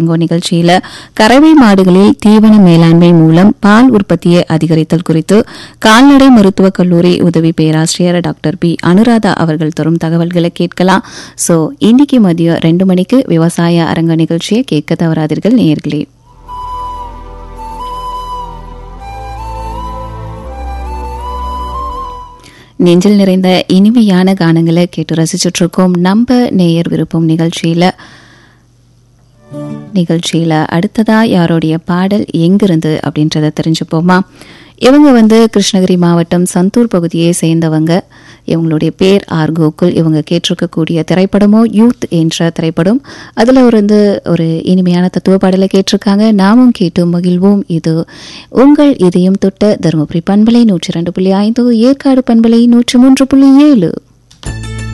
அரங்கோ நிகழ்ச்சியில கறவை மாடுகளில் தீவன மேலாண்மை மூலம் பால் உற்பத்தியை அதிகரித்தல் குறித்து கால்நடை மருத்துவக் கல்லூரி உதவி பேராசிரியர் டாக்டர் பி அனுராதா அவர்கள் தரும் தகவல்களை கேட்கலாம் சோ இன்னைக்கு மதியம் ரெண்டு மணிக்கு விவசாய அரங்க நிகழ்ச்சியை கேட்க தவறாதீர்கள் நேயர்களே நெஞ்சில் நிறைந்த இனிமையான கானங்களை கேட்டு ரசிச்சுட்டு இருக்கோம் நம்ம நேயர் விருப்பம் நிகழ்ச்சியில நிகழ்ச்சியில அடுத்ததா யாருடைய பாடல் எங்கிருந்து அப்படின்றத தெரிஞ்சுப்போமா இவங்க வந்து கிருஷ்ணகிரி மாவட்டம் சந்தூர் பகுதியை சேர்ந்தவங்க இவங்களுடைய பேர் ஆர் கோகுல் இவங்க கேட்டிருக்கக்கூடிய திரைப்படமோ யூத் என்ற திரைப்படம் அதில் ஒரு வந்து ஒரு இனிமையான தத்துவ பாடலை கேட்டிருக்காங்க நாமும் கேட்டு மகிழ்வோம் இது உங்கள் இதயம் தொட்ட தருமபுரி பண்பலை நூற்றி ரெண்டு புள்ளி ஐந்து ஏற்காடு பண்பலை நூற்றி மூன்று புள்ளி ஏழு